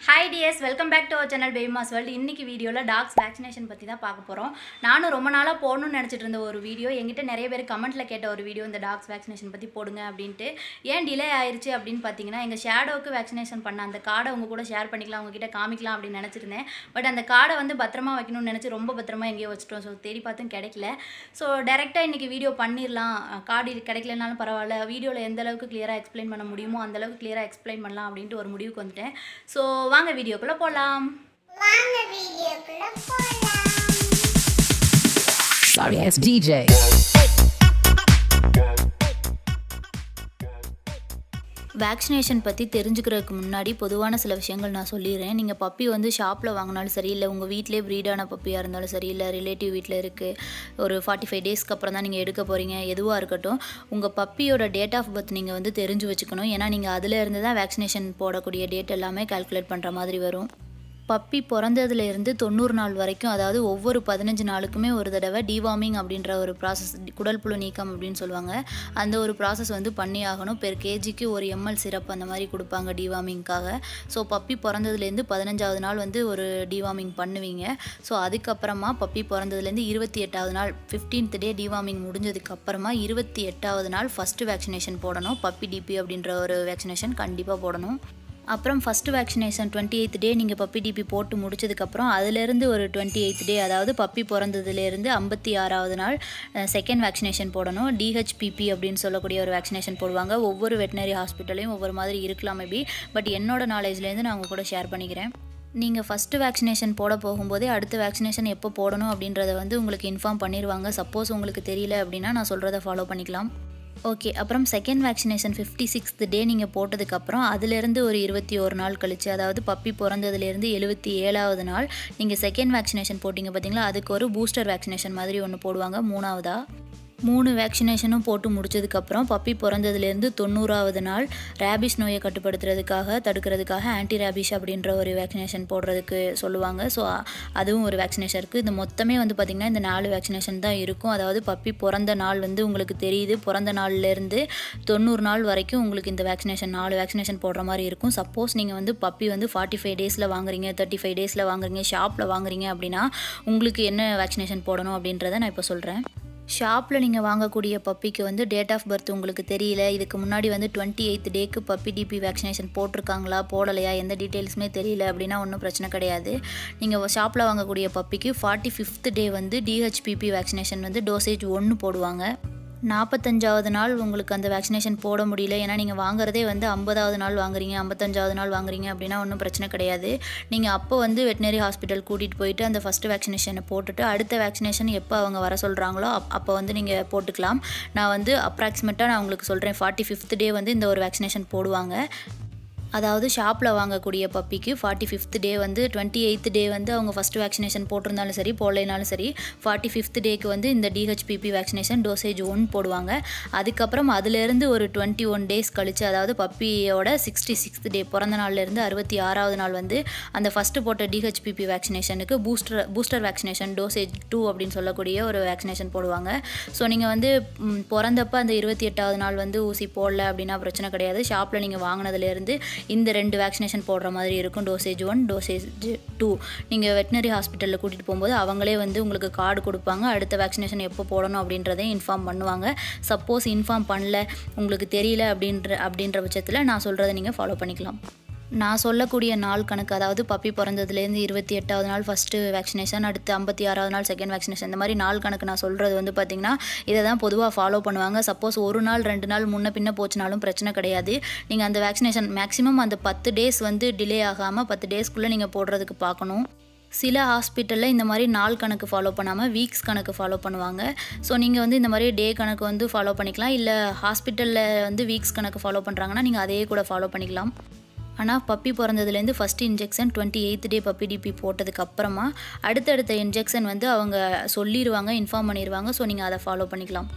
Hi DS welcome back to our channel baby mass world இன்னைக்கு வீடியோவில் tax vaccination பற்றி தான் பார்க்க போகிறோம் நானும் ரொம்ப நாளாக போடணும்னு நினச்சிட்டு இருந்த ஒரு வீடியோ எங்கிட்ட நிறைய பேர் கமெண்ட்டில் கேட்ட ஒரு வீடியோ இந்த டாக்ஸ் வேக்சினேஷன் பற்றி போடுங்க அப்படின்ட்டு ஏன் டிலே ஆயிருச்சு அப்படின்னு பார்த்தீங்கன்னா எங்கள் ஷேடோவுக்கு வேக்சினேஷன் பண்ண அந்த கார்டை உங்க கூட ஷேர் பண்ணிக்கலாம் உங்ககிட்ட காமிக்கலாம் அப்படின்னு நினச்சிருந்தேன் பட் அந்த கார்டை வந்து பத்திரமா வைக்கணும்னு நினச்சி ரொம்ப பத்திரமா எங்கேயோ வச்சுட்டோம் ஸோ தேடி பார்த்தும் கிடைக்கல ஸோ டேரெக்டாக இன்றைக்கி வீடியோ பண்ணிடலாம் கார்டு கிடைக்கலனாலும் பரவாயில்ல வீடியோவில் எந்த அளவுக்கு கிளியராக எக்ஸ்பிளைன் பண்ண முடியுமோ அந்த அளவுக்கு கிளியராக எக்ஸ்பிளைன் பண்ணலாம் அப்படின்ட்டு ஒரு முடிவுக்கு வந்துட்டேன் ஸோ வாங்க வீடியோக்குள்ளே போகலாம் வாங்க வீடியோக்குள்ள போலாம் Sorry ass DJ. வேக்சினேஷன் பற்றி தெரிஞ்சுக்கிறதுக்கு முன்னாடி பொதுவான சில விஷயங்கள் நான் சொல்லிடுறேன் நீங்கள் பப்பி வந்து ஷாப்பில் வாங்கினாலும் சரி இல்லை உங்கள் வீட்டிலே ப்ரீடான பப்பியாக இருந்தாலும் சரி இல்லை ரிலேட்டிவ் வீட்டில் இருக்குது ஒரு ஃபார்ட்டி ஃபைவ் டேஸ்க்கு அப்புறம் தான் நீங்கள் எடுக்க போகிறீங்க எதுவாக இருக்கட்டும் உங்கள் பப்பியோட டேட் ஆஃப் பர்த் நீங்கள் வந்து தெரிஞ்சு வச்சுக்கணும் ஏன்னா நீங்கள் அதில் இருந்து தான் வேக்சினேஷன் போடக்கூடிய டேட் எல்லாமே கால்குலேட் பண்ணுற மாதிரி வரும் பப்பி பிறந்ததுல இருந்து தொண்ணூறு நாள் வரைக்கும் அதாவது ஒவ்வொரு பதினஞ்சு நாளுக்குமே ஒரு தடவை டிவார்மிங் அப்படின்ற ஒரு ப்ராசஸ் குடல் புழு நீக்கம் அப்படின்னு சொல்லுவாங்க அந்த ஒரு ப்ராசஸ் வந்து பண்ணி ஆகணும் பெர் கேஜிக்கு ஒரு எம்எல் சிரப் அந்த மாதிரி கொடுப்பாங்க டிவார்மிங்க்காக ஸோ பப்பி பிறந்ததுலேருந்து பதினஞ்சாவது நாள் வந்து ஒரு டிவார்மிங் பண்ணுவீங்க ஸோ அதுக்கப்புறமா பப்பி பிறந்ததுலேருந்து இருபத்தி எட்டாவது நாள் ஃபிஃப்டீன்த் டே டிவார்மிங் முடிஞ்சதுக்கு அப்புறமா இருபத்தி எட்டாவது நாள் ஃபஸ்ட்டு வேக்சினேஷன் போடணும் பப்பி டிபி அப்படின்ற ஒரு வேக்சினேஷன் கண்டிப்பாக போடணும் அப்புறம் first vaccination twenty eighth day நீங்கள் பப்பி டிபி போட்டு முடிச்சதுக்கப்புறம் அதுலேருந்து ஒரு டுவெண்ட்டி எய்த் டே அதாவது பப்பி பிறந்ததுலேருந்து ஐம்பத்தி ஆறாவது நாள் செகண்ட் வேக்சினேஷன் போடணும் டிஹெச்பிபி அப்படின்னு சொல்லக்கூடிய ஒரு வேக்சினேஷன் போடுவாங்க ஒவ்வொரு வெட்டினரி ஹாஸ்பிட்டலையும் ஒவ்வொரு மாதிரி இருக்கலாம் மேபி பட் என்னோட நாலேஜ்லேருந்து நான் உங்கள் கூட ஷேர் பண்ணிக்கிறேன் நீங்கள் ஃபஸ்ட்டு வேக்சினேஷன் போட போகும்போதே அடுத்த வேக்சினேஷன் எப்போ போடணும் அப்படின்றத வந்து உங்களுக்கு இன்ஃபார்ம் பண்ணிடுவாங்க சப்போஸ் உங்களுக்கு தெரியல அப்படின்னா நான் சொல்கிறத ஃபாலோ பண்ணிக்கலாம் ஓகே அப்புறம் second vaccination fifty sixth day நீங்கள் போட்டதுக்கப்புறம் அதுலேருந்து ஒரு இருபத்தி ஒரு நாள் கழிச்சு அதாவது பப்பி பிறந்ததுலேருந்து எழுபத்தி ஏழாவது நாள் நீங்கள் செகண்ட் வேக்சினேஷன் போட்டிங்க பார்த்தீங்களா அதுக்கு ஒரு பூஸ்டர் வேக்சினேஷன் மாதிரி ஒன்று போடுவாங்க மூணாவதாக மூணு வேக்சினேஷனும் போட்டு முடிச்சதுக்கப்புறம் பப்பி பிறந்ததுலேருந்து தொண்ணூறாவது நாள் ரேபிஸ் நோயை கட்டுப்படுத்துறதுக்காக தடுக்கிறதுக்காக ஆன்டி ரேபிஸ் அப்படின்ற ஒரு வேக்சினேஷன் போடுறதுக்கு சொல்லுவாங்க ஸோ அதுவும் ஒரு வேக்சினேஷன் இருக்குது இது மொத்தமே வந்து பார்த்திங்கன்னா இந்த நாலு வேக்சினேஷன் தான் இருக்கும் அதாவது பப்பி பிறந்த நாள் வந்து உங்களுக்கு தெரியுது பிறந்த நாள்லேருந்து தொண்ணூறு நாள் வரைக்கும் உங்களுக்கு இந்த வேக்சினேஷன் நாலு வேக்சினேஷன் போடுற மாதிரி இருக்கும் சப்போஸ் நீங்கள் வந்து பப்பி வந்து ஃபார்ட்டி ஃபைவ் டேஸில் வாங்குறீங்க தேர்ட்டி ஃபைவ் டேஸில் வாங்குறீங்க ஷாப்பில் வாங்குறீங்க அப்படின்னா உங்களுக்கு என்ன வேக்சினேஷன் போடணும் அப்படின்றத நான் இப்போ சொல்கிறேன் ஷாப்பில் நீங்கள் வாங்கக்கூடிய பப்பிக்கு வந்து டேட் ஆஃப் பர்த் உங்களுக்கு தெரியல இதுக்கு முன்னாடி வந்து டுவெண்ட்டி எய்த் டேக்கு பப்பி டிபி வேக்சினேஷன் போட்டிருக்காங்களா போடலையா எந்த டீட்டெயில்ஸுமே தெரியல அப்படின்னா ஒன்றும் பிரச்சனை கிடையாது நீங்கள் ஷாப்பில் வாங்கக்கூடிய பப்பிக்கு ஃபார்ட்டி ஃபிஃப்த் டே வந்து டிஹெச்பிபி வேக்சினேஷன் வந்து டோசேஜ் ஒன்று போடுவாங்க நாற்பத்தஞ்சாவது நாள் உங்களுக்கு அந்த வேக்சினேஷன் போட முடியல ஏன்னா நீங்கள் வாங்குறதே வந்து ஐம்பதாவது நாள் வாங்குறீங்க ஐம்பத்தஞ்சாவது நாள் வாங்குறீங்க அப்படின்னா ஒன்றும் பிரச்சனை கிடையாது நீங்கள் அப்போ வந்து வெட்டினரி ஹாஸ்பிட்டல் கூட்டிகிட்டு போயிட்டு அந்த ஃபஸ்ட்டு வேக்சினேஷனை போட்டுட்டு அடுத்த வேக்சினேஷன் எப்போ அவங்க வர சொல்கிறாங்களோ அப் அப்போ வந்து நீங்கள் போட்டுக்கலாம் நான் வந்து அப்ராக்சிமேட்டாக நான் உங்களுக்கு சொல்கிறேன் ஃபார்ட்டி ஃபிஃப்த் டே வந்து இந்த ஒரு வேக்சினேஷன் போடுவாங்க அதாவது ஷாப்பில் வாங்கக்கூடிய பப்பிக்கு ஃபார்ட்டி ஃபிஃப்த் டே வந்து டுவெண்ட்டி எய்த் டே வந்து அவங்க ஃபஸ்ட்டு வேக்சினேஷன் போட்டிருந்தாலும் சரி போடலைனாலும் சரி ஃபார்ட்டி ஃபிஃப்த் டேக்கு வந்து இந்த டிஹெச்பிபி வேக்சினேஷன் டோசேஜ் ஒன் போடுவாங்க அதுக்கப்புறம் அதுலேருந்து ஒரு டுவெண்ட்டி ஒன் டேஸ் கழிச்சு அதாவது பப்பியோட சிக்ஸ்டி சிக்ஸ்த் டே பிறந்த நாள்லேருந்து அறுபத்தி ஆறாவது நாள் வந்து அந்த ஃபஸ்ட்டு போட்ட டிஹெச்பிபி வேக்சினேஷனுக்கு booster booster vaccination dosage two அப்படின்னு சொல்லக்கூடிய ஒரு வேக்சினேஷன் போடுவாங்க ஸோ நீங்கள் வந்து ம், பிறந்தப்ப அந்த இருபத்தி எட்டாவது நாள் வந்து ஊசி போடல அப்படின்னா பிரச்சனை கிடையாது ஷாப்பில் நீங்கள் வாங்கினதுலேருந்து இந்த ரெண்டு வேக்சினேஷன் போடுற மாதிரி இருக்கும் டோசேஜ் ஒன் டோசேஜ் டூ நீங்கள் வெட்டினரி ஹாஸ்பிட்டலில் கூட்டிகிட்டு போகும்போது அவங்களே வந்து உங்களுக்கு கார்டு கொடுப்பாங்க அடுத்த வேக்சினேஷன் எப்போ போடணும் அப்படின்றதையும் இன்ஃபார்ம் பண்ணுவாங்க சப்போஸ் இன்ஃபார்ம் பண்ணல உங்களுக்கு தெரியல அப்படின்ற அப்படின்ற பட்சத்தில் நான் சொல்கிறத நீங்கள் ஃபாலோ பண்ணிக்கலாம் நான் சொல்லக்கூடிய நாள் கணக்கு அதாவது பப்பி பிறந்ததுலேருந்து இருபத்தி எட்டாவது நாள் ஃபஸ்ட்டு வேக்சினேஷன் அடுத்து ஐம்பத்தி ஆறாவது நாள் செகண்ட் வேக்சினேஷன் இந்த மாதிரி நாள் கணக்கு நான் சொல்கிறது வந்து பார்த்திங்கன்னா இதை தான் பொதுவாக ஃபாலோ பண்ணுவாங்க சப்போஸ் ஒரு நாள் ரெண்டு நாள் முன்ன பின்ன போச்சுனாலும் பிரச்சனை கிடையாது நீங்கள் அந்த வேக்சினேஷன் மேக்ஸிமம் அந்த பத்து டேஸ் வந்து டிலே ஆகாமல் பத்து டேஸ்க்குள்ளே நீங்கள் போடுறதுக்கு பார்க்கணும் சில ஹாஸ்பிட்டலில் இந்த மாதிரி நாள் கணக்கு ஃபாலோ பண்ணாமல் வீக்ஸ் கணக்கு ஃபாலோ பண்ணுவாங்க ஸோ நீங்கள் வந்து இந்த மாதிரி டே கணக்கு வந்து ஃபாலோ பண்ணிக்கலாம் இல்லை ஹாஸ்பிட்டலில் வந்து வீக்ஸ் கணக்கு ஃபாலோ பண்ணுறாங்கன்னா நீங்கள் அதையே கூட ஃபாலோ பண்ணிக்கலாம் ஆனால் பப்பி பிறந்ததுலேருந்து first injection twenty eighth day puppy DP போட்டதுக்கு அப்புறமா அடுத்தடுத்த இன்ஜெக்ஷன் வந்து அவங்க சொல்லிடுவாங்க இன்ஃபார்ம் பண்ணிடுவாங்க ஸோ நீங்கள் அதை ஃபாலோ பண்ணிக்கலாம்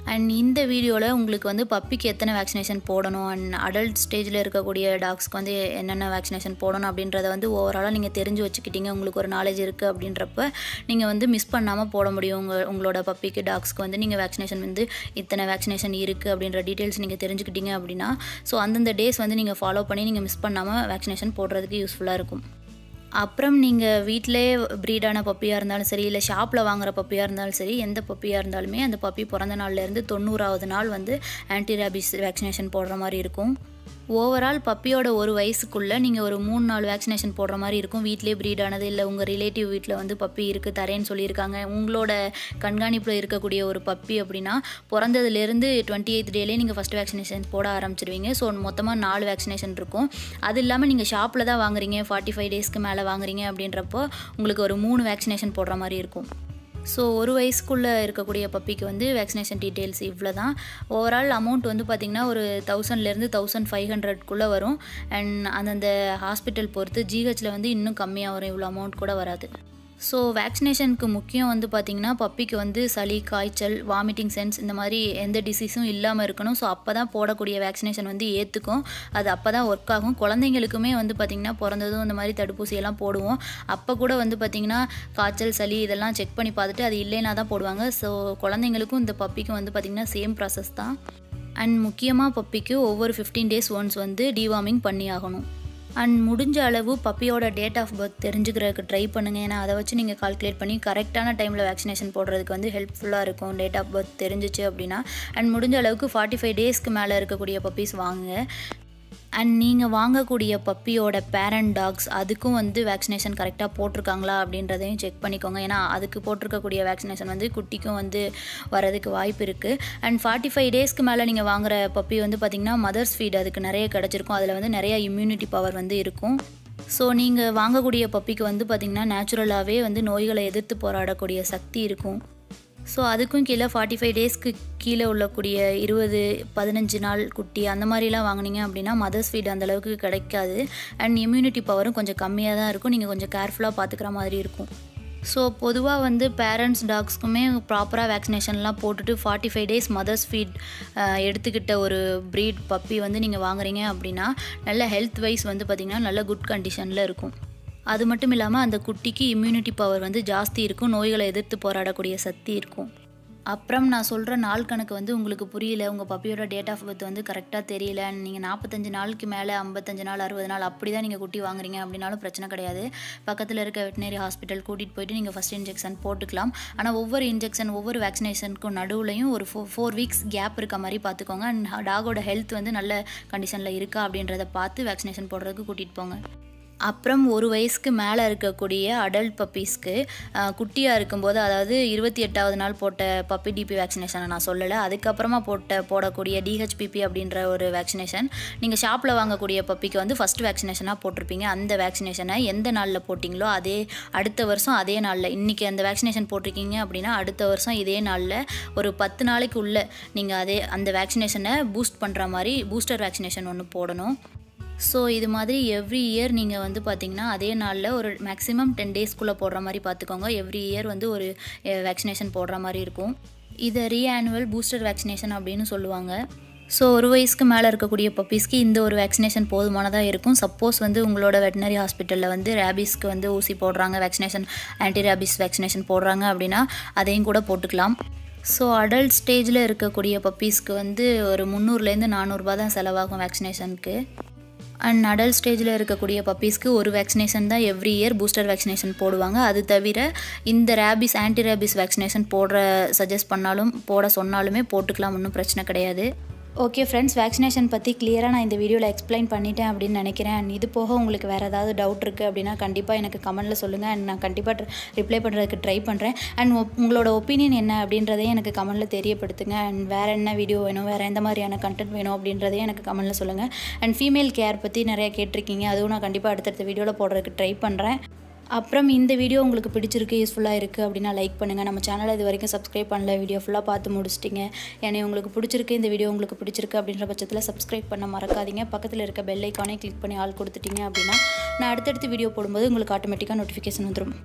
அண்ட் இந்த வீடியோவில் உங்களுக்கு வந்து பப்பிக்கு எத்தனை வேக்சினேஷன் போடணும் அண்ட் அடல்ட் ஸ்டேஜில் இருக்கக்கூடிய டாக்ஸ்க்கு வந்து என்னென்ன வேக்சினேஷன் போடணும் அப்படின்றத வந்து ஓவராலாக நீங்கள் தெரிஞ்சு வச்சுக்கிட்டீங்க உங்களுக்கு ஒரு நாலேஜ் இருக்குது அப்படின்றப்ப நீங்கள் வந்து மிஸ் பண்ணாமல் போட முடியும் உங்கள் உங்களோட பப்பிக்கு டாக்ஸ்க்கு வந்து நீங்கள் வேக்சினேஷன் வந்து இத்தனை வேக்சினேஷன் இருக்குது அப்படின்ற டீட்டெயில்ஸ் நீங்கள் தெரிஞ்சுக்கிட்டீங்க அப்படின்னா ஸோ அந்தந்த டேஸ் வந்து நீங்கள் ஃபாலோ பண்ணி நீங்கள் மிஸ் பண்ணாமல் வேக்சினேஷன் போடுறதுக்கு யூஸ்ஃபுல்லாக இருக்கும் அப்புறம் நீங்கள் வீட்டிலே ப்ரீடான பப்பியாக இருந்தாலும் சரி இல்லை ஷாப்பில் வாங்குற பப்பியாக இருந்தாலும் சரி எந்த பப்பியாக இருந்தாலுமே அந்த பப்பி பிறந்த நாள்லேருந்து தொண்ணூறாவது நாள் வந்து ஆன்டி ரேபிஸ் வேக்சினேஷன் போடுற மாதிரி இருக்கும் ஓவரால் பப்பியோட ஒரு வயசுக்குள்ளே நீங்கள் ஒரு மூணு நாலு வேக்சினேஷன் போடுற மாதிரி இருக்கும் வீட்டிலே ப்ரீட் ஆனது இல்லை உங்கள் ரிலேட்டிவ் வீட்டில் வந்து பப்பி இருக்குது தரேன்னு சொல்லியிருக்காங்க உங்களோட கண்காணிப்பில் இருக்கக்கூடிய ஒரு பப்பி அப்படின்னா பிறந்ததுலேருந்து டுவெண்ட்டி எய்த் டேலேயே நீங்கள் ஃபஸ்ட் வேக்சினேஷன் போட ஆரம்பிச்சிருவீங்க ஸோ மொத்தமாக நாலு வேக்சினேஷன் இருக்கும் அது இல்லாமல் நீங்கள் ஷாப்பில் தான் வாங்குறீங்க ஃபார்ட்டி ஃபைவ் டேஸ்க்கு மேலே வாங்குறீங்க அப்படின்றப்போ உங்களுக்கு ஒரு மூணு வேக்சினேஷன் போடுற மாதிரி இருக்கும் ஸோ ஒரு வயசுக்குள்ளே இருக்கக்கூடிய பப்பிக்கு வந்து வேக்சினேஷன் டீட்டெயில்ஸ் இவ்வளோ தான் ஓவரால் அமௌண்ட் வந்து பார்த்திங்கன்னா ஒரு தௌசண்ட்லேருந்து தௌசண்ட் ஃபைவ் ஹண்ட்ரட்குள்ளே வரும் அண்ட் அந்தந்த ஹாஸ்பிட்டல் பொறுத்து ஜிஹெச்சில் வந்து இன்னும் கம்மியாக வரும் இவ்வளோ அமௌண்ட் கூட வராது ஸோ வேக்சினேஷனுக்கு முக்கியம் வந்து பார்த்திங்கன்னா பப்பிக்கு வந்து சளி காய்ச்சல் வாமிட்டிங் சென்ஸ் இந்த மாதிரி எந்த டிசீஸும் இல்லாமல் இருக்கணும் ஸோ அப்போ தான் போடக்கூடிய வேக்சினேஷன் வந்து ஏற்றுக்கும் அது அப்போ தான் ஒர்க் ஆகும் குழந்தைங்களுக்குமே வந்து பார்த்திங்கன்னா பிறந்ததும் இந்த மாதிரி தடுப்பூசியெல்லாம் போடுவோம் அப்போ கூட வந்து பார்த்திங்கன்னா காய்ச்சல் சளி இதெல்லாம் செக் பண்ணி பார்த்துட்டு அது இல்லைனா தான் போடுவாங்க ஸோ குழந்தைங்களுக்கும் இந்த பப்பிக்கும் வந்து பார்த்திங்கன்னா சேம் ப்ராசஸ் தான் அண்ட் முக்கியமாக பப்பிக்கு ஒவ்வொரு ஃபிஃப்டீன் டேஸ் ஒன்ஸ் வந்து டிவார்மிங் பண்ணி ஆகணும் அண்ட் முடிஞ்ச அளவு பப்பியோட டேட் ஆஃப் பர்த் தெரிஞ்சுக்கிறதுக்கு ட்ரை பண்ணுங்கள் ஏன்னா அதை வச்சு நீங்கள் கால்குலேட் பண்ணி கரெக்டான டைமில் வேக்சினேஷன் போடுறதுக்கு வந்து ஹெல்ப்ஃபுல்லாக இருக்கும் டேட் ஆஃப் பர்த் தெரிஞ்சிச்சு அப்படின்னா அண்ட் முடிஞ்ச அளவுக்கு ஃபார்ட்டி ஃபைவ் டேஸ்க்கு மேலே இருக்கக்கூடிய பப்பீஸ் வாங்குங்க அண்ட் நீங்கள் வாங்கக்கூடிய பப்பியோட பேரண்ட் டாக்ஸ் அதுக்கும் வந்து வேக்சினேஷன் கரெக்டாக போட்டிருக்காங்களா அப்படின்றதையும் செக் பண்ணிக்கோங்க ஏன்னா அதுக்கு போட்டிருக்கக்கூடிய வேக்சினேஷன் வந்து குட்டிக்கும் வந்து வரதுக்கு வாய்ப்பு இருக்குது அண்ட் ஃபார்ட்டி ஃபைவ் டேஸ்க்கு மேலே நீங்கள் வாங்குற பப்பி வந்து பார்த்திங்கன்னா மதர்ஸ் ஃபீட் அதுக்கு நிறைய கிடச்சிருக்கும் அதில் வந்து நிறைய இம்யூனிட்டி பவர் வந்து இருக்கும் ஸோ நீங்கள் வாங்கக்கூடிய பப்பிக்கு வந்து பார்த்திங்கன்னா நேச்சுரலாகவே வந்து நோய்களை எதிர்த்து போராடக்கூடிய சக்தி இருக்கும் ஸோ அதுக்கும் கீழே ஃபார்ட்டி ஃபைவ் டேஸ்க்கு கீழே உள்ளக்கூடிய இருபது பதினஞ்சு நாள் குட்டி அந்த மாதிரிலாம் வாங்கினீங்க அப்படின்னா மதர்ஸ் ஃபீட் அந்தளவுக்கு கிடைக்காது அண்ட் இம்யூனிட்டி பவரும் கொஞ்சம் கம்மியாக தான் இருக்கும் நீங்கள் கொஞ்சம் கேர்ஃபுல்லாக பார்த்துக்கிற மாதிரி இருக்கும் ஸோ பொதுவாக வந்து பேரண்ட்ஸ் டாக்ஸ்க்குமே ப்ராப்பராக வேக்சினேஷன்லாம் போட்டுட்டு forty five days mother's feed எடுத்துக்கிட்ட ஒரு ப்ரீட் பப்பி வந்து நீங்கள் வாங்குறீங்க அப்படின்னா நல்ல ஹெல்த் வைஸ் வந்து பார்த்திங்கன்னா நல்ல குட் கண்டிஷனில் இருக்கும் அது மட்டும் இல்லாமல் அந்த குட்டிக்கு இம்யூனிட்டி பவர் வந்து ஜாஸ்தி இருக்கும் நோய்களை எதிர்த்து போராடக்கூடிய சக்தி இருக்கும் அப்புறம் நான் சொல்கிற நாள் கணக்கு வந்து உங்களுக்கு புரியல உங்கள் பப்பியோட டேட் ஆஃப் பர்த் வந்து கரெக்டாக தெரியல நீங்கள் நாற்பத்தஞ்சு நாளுக்கு மேலே ஐம்பத்தஞ்சு நாள் அறுபது நாள் அப்படி தான் நீங்கள் குட்டி வாங்குறீங்க அப்படின்னாலும் பிரச்சனை கிடையாது பக்கத்தில் இருக்க வெட்டினரி ஹாஸ்பிட்டல் கூட்டிகிட்டு போயிட்டு நீங்கள் ஃபஸ்ட் இன்ஜெக்ஷன் போட்டுக்கலாம் ஆனால் ஒவ்வொரு இன்ஜெக்ஷன் ஒவ்வொரு வேக்சினேஷனுக்கும் நடுவுலையும் ஒரு ஃபோ ஃபோர் வீக்ஸ் கேப் இருக்க மாதிரி பார்த்துக்கோங்க அண்ட் டாகோட ஹெல்த் வந்து நல்ல கண்டிஷனில் இருக்கா அப்படின்றத பார்த்து வேக்சினேஷன் போடுறதுக்கு கூட்டிகிட்டு போங்க அப்புறம் ஒரு வயசுக்கு மேலே இருக்கக்கூடிய அடல்ட் பப்பீஸ்க்கு குட்டியாக இருக்கும்போது அதாவது இருபத்தி எட்டாவது நாள் போட்ட பப்பி டிபி வேக்சினேஷனை நான் சொல்லலை அதுக்கப்புறமா போட்ட போடக்கூடிய டிஹெச்பிபி அப்படின்ற ஒரு வேக்சினேஷன் நீங்கள் ஷாப்பில் வாங்கக்கூடிய பப்பிக்கு வந்து ஃபஸ்ட் வேக்சினேஷனாக போட்டிருப்பீங்க அந்த வேக்சினேஷனை எந்த நாளில் போட்டிங்களோ அதே அடுத்த வருஷம் அதே நாளில் இன்றைக்கி அந்த வேக்சினேஷன் போட்டிருக்கீங்க அப்படின்னா அடுத்த வருஷம் இதே நாளில் ஒரு பத்து நாளைக்கு உள்ள நீங்கள் அதே அந்த வேக்சினேஷனை பூஸ்ட் பண்ணுற மாதிரி பூஸ்டர் வேக்சினேஷன் ஒன்று போடணும் ஸோ இது மாதிரி எவ்ரி இயர் நீங்கள் வந்து பார்த்தீங்கன்னா அதே நாளில் ஒரு மேக்ஸிமம் டென் டேஸ்க்குள்ளே போடுற மாதிரி பார்த்துக்கோங்க எவ்ரி இயர் வந்து ஒரு வேக்சினேஷன் போடுற மாதிரி இருக்கும் இதை ரீஆனுவல் பூஸ்டர் வேக்சினேஷன் அப்படின்னு சொல்லுவாங்க ஸோ ஒரு வயசுக்கு மேலே இருக்கக்கூடிய பப்பீஸ்க்கு இந்த ஒரு வேக்சினேஷன் போதுமானதாக இருக்கும் சப்போஸ் வந்து உங்களோட வெட்டினரி ஹாஸ்பிட்டலில் வந்து ரேபிஸ்க்கு வந்து ஊசி போடுறாங்க வேக்சினேஷன் ஆன்டி ரேபிஸ் வேக்சினேஷன் போடுறாங்க அப்படின்னா அதையும் கூட போட்டுக்கலாம் ஸோ அடல்ட் ஸ்டேஜில் இருக்கக்கூடிய பப்பீஸ்க்கு வந்து ஒரு முந்நூறுலேருந்து நானூறுரூபா தான் செலவாகும் வேக்சினேஷனுக்கு அண்ட் அடல்ட் ஸ்டேஜில் இருக்கக்கூடிய பப்பீஸ்க்கு ஒரு வேக்சினேஷன் தான் எவ்ரி இயர் பூஸ்டர் வேக்சினேஷன் போடுவாங்க அது தவிர இந்த ரேபிஸ் ஆன்டி ரேபிஸ் வேக்சினேஷன் போடுற சஜஸ்ட் பண்ணாலும் போட சொன்னாலுமே போட்டுக்கலாம் ஒன்றும் பிரச்சனை கிடையாது ஓகே ஃப்ரெண்ட்ஸ் வேக்சினேஷன் பற்றி கிளியராக நான் இந்த வீடியோவில் எக்ஸ்பிளைன் பண்ணிட்டேன் அப்படின்னு நினைக்கிறேன் அண்ட் இது போக உங்களுக்கு வேறு ஏதாவது டவுட் இருக்குது அப்படின்னா கண்டிப்பாக எனக்கு கமெண்ட்டில் சொல்லுங்கள் அண்ட் நான் கண்டிப்பாக ரிப்ளை பண்ணுறதுக்கு ட்ரை பண்ணுறேன் அண்ட் உங்களோட ஒப்பீனியன் என்ன அப்படின்றதையும் எனக்கு கமெண்ட்டில் தெரியப்படுத்துங்க அண்ட் வேறு என்ன வீடியோ வேணும் வேறு எந்த மாதிரியான கண்டென்ட் வேணும் அப்படின்றதையும் எனக்கு கமெண்ட்டில் சொல்லுங்கள் அண்ட் ஃபீமேல் கேர் பற்றி நிறைய கேட்டிருக்கீங்க அதுவும் நான் கண்டிப்பாக அடுத்தடுத்த வீடியோவில் போடுறதுக்கு ட்ரை பண்ணுறேன் அப்புறம் இந்த வீடியோ உங்களுக்கு பிடிச்சிருக்கு யூஸ்ஃபுல்லாக இருக்குது அப்படின்னா லைக் பண்ணுங்கள் நம்ம சேனலை இது வரைக்கும் சப்ஸ்கிரைப் பண்ணல வீடியோ ஃபுல்லாக பார்த்து முடிச்சிட்டிங்க ஏன்னா உங்களுக்கு பிடிச்சிருக்கு இந்த வீடியோ உங்களுக்கு பிடிச்சிருக்கு அப்படின்ற பட்சத்தில் சப்ஸ்கிரைப் பண்ண மறக்காதீங்க பக்கத்தில் இருக்க பெல் ஐக்கானே கிளிக் பண்ணி ஆள் கொடுத்துட்டீங்க அப்படின்னா நான் அடுத்தடுத்து வீடியோ போடும்போது உங்களுக்கு ஆட்டோமேட்டிக்காக நோட்டிஃபிகேஷன் வந்துடும்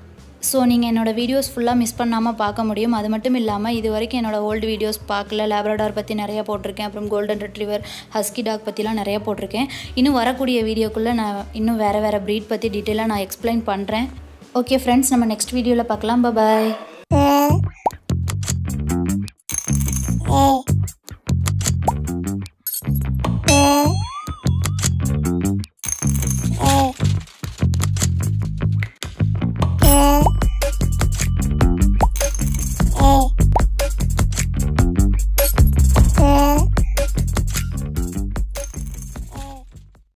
ஸோ நீங்கள் என்னோடய வீடியோஸ் ஃபுல்லாக மிஸ் பண்ணாமல் பார்க்க முடியும் அது மட்டும் இல்லாமல் இது வரைக்கும் என்னோடய ஓல்டு வீடியோஸ் பார்க்கல லேப்ரடார் பற்றி நிறையா போட்டிருக்கேன் அப்புறம் கோல்டன் ரெட்ரிவர் ஹஸ்கி டாக் பற்றிலாம் நிறையா போட்டிருக்கேன் இன்னும் வரக்கூடிய வீடியோக்குள்ளே நான் இன்னும் வேறு வேறு ப்ரீட் பற்றி டீட்டெயிலாக நான் எக்ஸ்பிளைன் பண்ணுறேன் ஓகே ஃப்ரெண்ட்ஸ் நம்ம நெக்ஸ்ட் வீடியோவில் பார்க்கலாம் பாய்